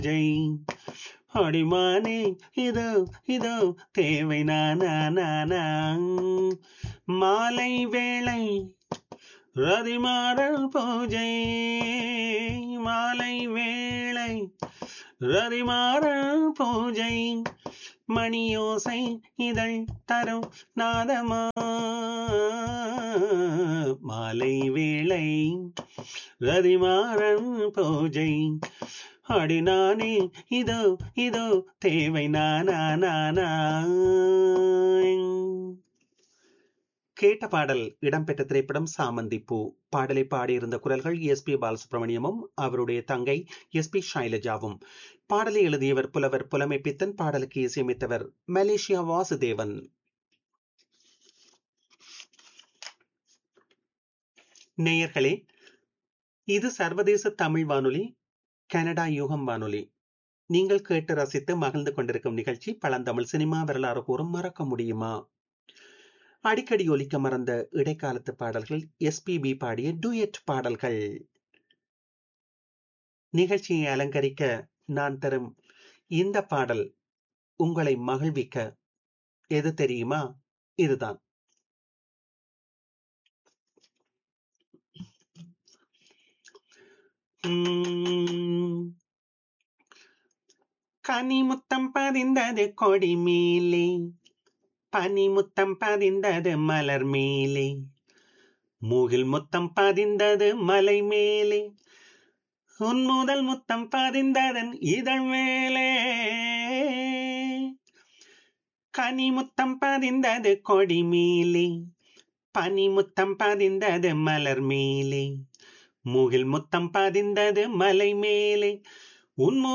ஜெய் அடிமானே இதோ இதோ தேவை நானா நானா மாலை வேளை ரதிமாறல் பூஜை மாலை வேளை ரதிமாறல் பூஜை மணியோசை இதழ் தரும் நாதமா மாலை வேளை ரதிமாறன் பூஜை அடி நானே இதோ இதோ தேவை நானா நானா கேட்ட பாடல் இடம்பெற்ற திரைப்படம் சாமந்தி பூ பாடலை பாடியிருந்த குரல்கள் எஸ் பி பாலசுப்ரமணியமும் அவருடைய தங்கை எஸ் பி ஷைலஜாவும் பாடலை எழுதியவர் புலவர் புலமை பித்தன் பாடலுக்கு இசையமைத்தவர் மலேசியா வாசுதேவன் நேயர்களே இது சர்வதேச தமிழ் வானொலி கனடா யூகம் வானொலி நீங்கள் கேட்டு ரசித்து மகிழ்ந்து கொண்டிருக்கும் நிகழ்ச்சி பழந்தமிழ் சினிமா வரலாறு கூறும் மறக்க முடியுமா அடிக்கடி ஒலிக்க மறந்த இடைக்காலத்து பாடல்கள் எஸ்பிபி பாடிய டூயட் பாடல்கள் நிகழ்ச்சியை அலங்கரிக்க நான் தரும் இந்த பாடல் உங்களை மகிழ்விக்க எது தெரியுமா இதுதான் கனிமுத்தம் பதிந்தது கொடி மேலே பனிமுத்தம் பதிந்தது மலர் மேலே மூகில் முத்தம் பதிந்தது மலை மேலே உன் முதல் முத்தம் பதிந்ததன் இதழ் மேலே கனிமுத்தம் பதிந்தது கொடி மேலே பனிமுத்தம் பதிந்தது மலர் மேலே மூகில் முத்தம் பதிந்தது மலை மேலே உன்